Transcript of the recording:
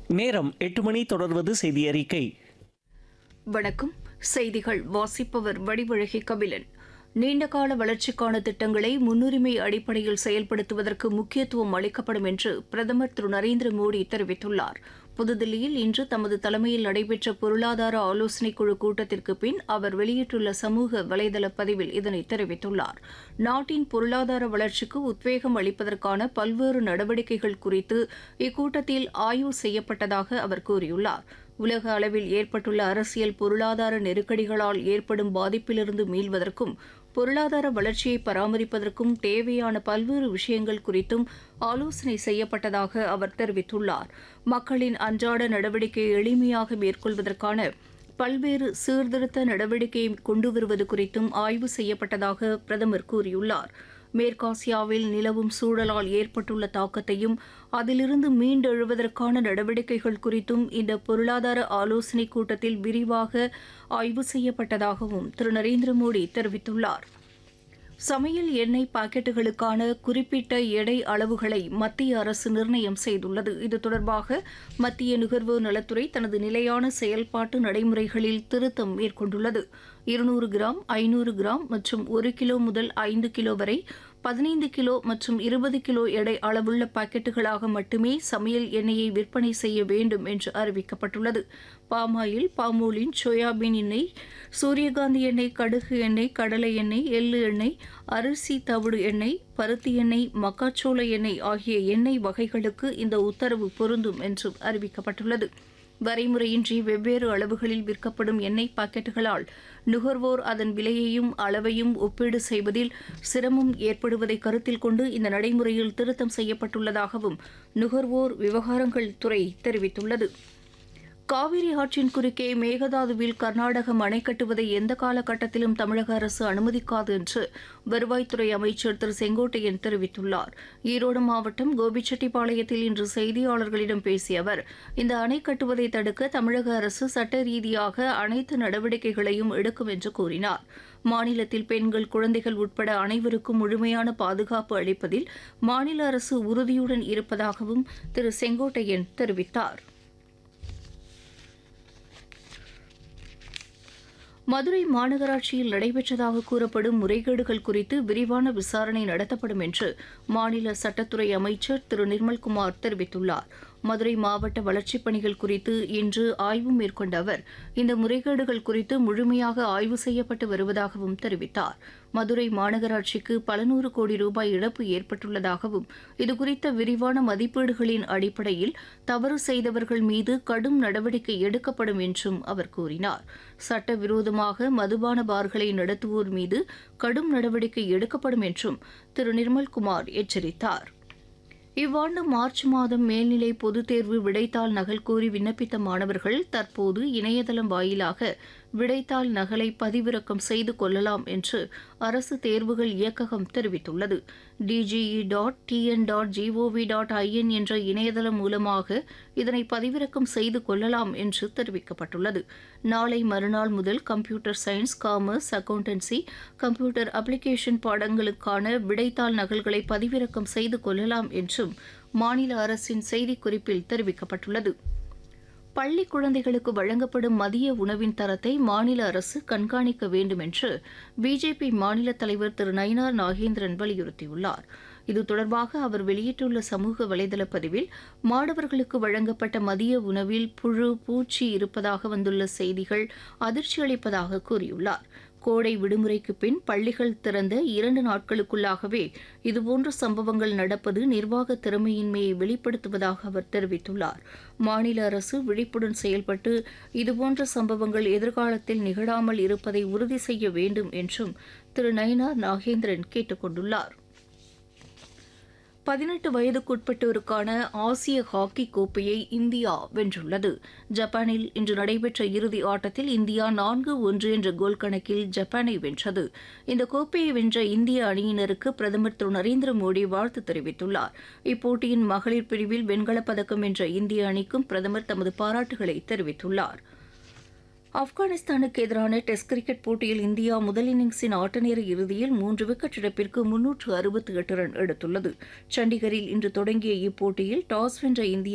நேரம் எட்டு மணி தொடர்வது செய்தி அறிக்கை வணக்கம் செய்திகள் வாசிப்பவர் வடிவழகி கபிலன் நீண்டகால வளர்ச்சிக்கான திட்டங்களை முன்னுரிமை அடிப்படையில் செயல்படுத்துவதற்கு முக்கியத்துவம் அளிக்கப்படும் என்று பிரதமர் திரு நரேந்திர மோடி தெரிவித்துள்ளார் புதுதில்லியில் இன்று தமது தலைமையில் நடைபெற்ற பொருளாதார ஆலோசனைக் குழு கூட்டத்திற்கு பின் அவர் வெளியிட்டுள்ள சமூக வலைதள பதிவில் இதனை தெரிவித்துள்ளார் நாட்டின் பொருளாதார வளர்ச்சிக்கு உத்வேகம் அளிப்பதற்கான பல்வேறு நடவடிக்கைகள் குறித்து இக்கூட்டத்தில் ஆய்வு செய்யப்பட்டதாக அவர் கூறியுள்ளார் உலக அளவில் ஏற்பட்டுள்ள அரசியல் பொருளாதார நெருக்கடிகளால் ஏற்படும் பாதிப்பிலிருந்து மீள்வதற்கும் பொருளாதார வளர்ச்சியை பராமரிப்பதற்கும் தேவையான பல்வேறு விஷயங்கள் குறித்தும் ஆலோசனை செய்யப்பட்டதாக அவர் தெரிவித்துள்ளார் மக்களின் அன்றாட நடவடிக்கையை எளிமையாக மேற்கொள்வதற்கான பல்வேறு சீர்திருத்த நடவடிக்கையை கொண்டு வருவது குறித்தும் ஆய்வு செய்யப்பட்டதாக பிரதமர் கூறியுள்ளார் மேற்காசியாவில் நிலவும் சூழலால் ஏற்பட்டுள்ள தாக்கத்தையும் அதிலிருந்து மீண்டெழுவதற்கான நடவடிக்கைகள் குறித்தும் இந்த பொருளாதார ஆலோசனைக் கூட்டத்தில் விரிவாக ஆய்வு செய்யப்பட்டதாகவும் திரு நரேந்திர மோடி தெரிவித்துள்ளார் சமையல் எண்ணெய் பாக்கெட்டுகளுக்கான குறிப்பிட்ட எடை அளவுகளை மத்திய அரசு நிர்ணயம் செய்துள்ளது இது தொடர்பாக மத்திய நுகர்வோர் நலத்துறை தனது நிலையான செயல்பாட்டு நடைமுறைகளில் திருத்தம் மேற்கொண்டுள்ளது இருநூறு கிராம் ஐநூறு கிராம் மற்றும் ஒரு கிலோ முதல் ஐந்து கிலோ வரை பதினைந்து கிலோ மற்றும் இருபது கிலோ எடை அளவுள்ள பாக்கெட்டுகளாக மட்டுமே சமையல் எண்ணெயை விற்பனை செய்ய வேண்டும் என்று அறிவிக்கப்பட்டுள்ளது பாமாயில் பாமோலின் சோயாபீன் எண்ணெய் சூரியகாந்தி எண்ணெய் கடுகு எண்ணெய் கடலை எண்ணெய் எள்ளு எண்ணெய் அரிசி தவிடு எண்ணெய் பருத்தி எண்ணெய் மக்காச்சோள எண்ணெய் ஆகிய எண்ணெய் வகைகளுக்கு இந்த உத்தரவு பொருந்தும் என்றும் அறிவிக்கப்பட்டுள்ளது வரைமுறையின்றி வெவ்வேறு அளவுகளில் விற்கப்படும் எண்ணெய் பாக்கெட்டுகளால் நுகர்வோர் அதன் விலையையும் அளவையும் ஒப்பீடு செய்வதில் சிரமம் ஏற்படுவதை கருத்தில் கொண்டு இந்த நடைமுறையில் திருத்தம் செய்யப்பட்டுள்ளதாகவும் நுகர்வோர் விவகாரங்கள் துறை தெரிவித்துள்ளது காவிரி ஆற்றின் குறுக்கே மேகதாதுவில் கர்நாடகம் அணை கட்டுவதை எந்த காலகட்டத்திலும் தமிழக அரசு அனுமதிக்காது என்று வருவாய்த்துறை அமைச்சர் திரு செங்கோட்டையன் தெரிவித்துள்ளார் ஈரோடு மாவட்டம் கோபிச்செட்டிப்பாளையத்தில் இன்று செய்தியாளர்களிடம் பேசிய அவர் இந்த அணை கட்டுவதை தடுக்க தமிழக அரசு சட்ட ரீதியாக அனைத்து நடவடிக்கைகளையும் எடுக்கும் என்று கூறினார் மாநிலத்தில் பெண்கள் குழந்தைகள் உட்பட அனைவருக்கும் முழுமையான பாதுகாப்பு அளிப்பதில் மாநில அரசு உறுதியுடன் இருப்பதாகவும் திரு செங்கோட்டையன் தெரிவித்தார் மதுரை மாநகராட்சியில் நடைபெற்றதாக கூறப்படும் முறைகேடுகள் குறித்து விரிவான விசாரணை நடத்தப்படும் என்று மாநில சட்டத்துறை அமைச்சர் திரு நிர்மல்குமார் தெரிவித்துள்ளார் மதுரை மாவட்ட வளர்ச்சிப் பணிகள் குறித்து இன்று ஆய்வு மேற்கொண்ட அவர் இந்த முறைகேடுகள் குறித்து முழுமையாக ஆய்வு செய்யப்பட்டு வருவதாகவும் தெரிவித்தார் மதுரை மாநகராட்சிக்கு பல நூறு கோடி ரூபாய் இழப்பு ஏற்பட்டுள்ளதாகவும் இதுகுறித்த விரிவான மதிப்பீடுகளின் அடிப்படையில் தவறு செய்தவர்கள் மீது கடும் நடவடிக்கை எடுக்கப்படும் என்றும் அவர் கூறினார் சட்டவிரோதமாக மதுபான பார்களை நடத்துவோர் மீது கடும் நடவடிக்கை எடுக்கப்படும் என்றும் திரு நிர்மல்குமார் எச்சரித்தார் இவ்வாண்டு மார்ச் மாதம் மேல்நிலை பொதுத் தேர்வு விடைத்தாள் நகல் கோரி விண்ணப்பித்த மாணவர்கள் தற்போது இணையதளம் வாயிலாக விடைத்தாள் நகலை பதிவிறக்கம் செய்து கொள்ளலாம் என்று அரசு தேர்வுகள் இயக்ககம் தெரிவித்துள்ளது DGE dot TN dot GOV dot IN என்ற இணையதளம் மூலமாக இதனை பதிவிறக்கம் செய்து கொள்ளலாம் என்று தெரிவிக்கப்பட்டுள்ளது நாளை மறுநாள் முதல் computer science commerce accountancy computer application பாடங்களுக்கான விடைத்தாள் நகல்களை பதிவிறக்கம் செய்து கொள்ளலாம் என்றும் மாநில அரசின் செய்திக்குறிப்பில் தெரிவிக்கப்பட்டுள்ளது பள்ளி குழந்தைகளுக்கு வழங்கப்படும் மதிய உணவின் தரத்தை மாநில அரசு கண்காணிக்க வேண்டும் என்று பிஜேபி மாநில தலைவர் திரு நயினார் நாகேந்திரன் வலியுறுத்தியுள்ளார் இது தொடர்பாக அவர் வெளியிட்டுள்ள சமூக வலைதள பதிவில் மாணவர்களுக்கு வழங்கப்பட்ட மதிய உணவில் புழு பூச்சி இருப்பதாக வந்துள்ள செய்திகள் அதிர்ச்சி அளிப்பதாக கூறியுள்ளார் கோடை விடுமுறைக்கு பின் பள்ளிகள் திறந்த இரண்டு நாட்களுக்குள்ளாகவே இதுபோன்ற சம்பவங்கள் நடப்பது நிர்வாக திறமையின்மையை வெளிப்படுத்துவதாக அவர் தெரிவித்துள்ளார் மாநில அரசு விழிப்புடன் செயல்பட்டு இதுபோன்ற சம்பவங்கள் எதிர்காலத்தில் நிகழாமல் இருப்பதை உறுதி செய்ய வேண்டும் என்றும் திரு நயினார் நாகேந்திரன் கேட்டுக் கொண்டுள்ளார் பதினெட்டு வயதுக்குட்பட்டோருக்கான ஆசிய ஹாக்கி கோப்பையை இந்தியா வென்றுள்ளது ஜப்பானில் இன்று நடைபெற்ற இறுதி ஆட்டத்தில் இந்தியா நான்கு ஒன்று என்ற கோல் கணக்கில் ஜப்பானை வென்றது இந்த கோப்பையை வென்ற இந்திய அணியினருக்கு பிரதமர் திரு நரேந்திர மோடி வாழ்த்து தெரிவித்துள்ளார் இப்போட்டியின் மகளிர் பிரிவில் வெண்கலப் பதக்கம் வென்ற இந்திய அணிக்கும் பிரதமர் தமது பாராட்டுகளை தெரிவித்துள்ளார் ஆப்கானிஸ்தானுக்கு எதிரான டெஸ்ட் கிரிக்கெட் போட்டியில் இந்தியா முதல் இன்னிங்ஸின் ஆட்டநேர இறுதியில் மூன்று விக்கெட் இழப்பிற்கு முன்னூற்று அறுபத்தி எட்டு ரன் எடுத்துள்ளது சண்டிகரில் இன்று தொடங்கிய இப்போட்டியில் டாஸ் வென்ற இந்தியா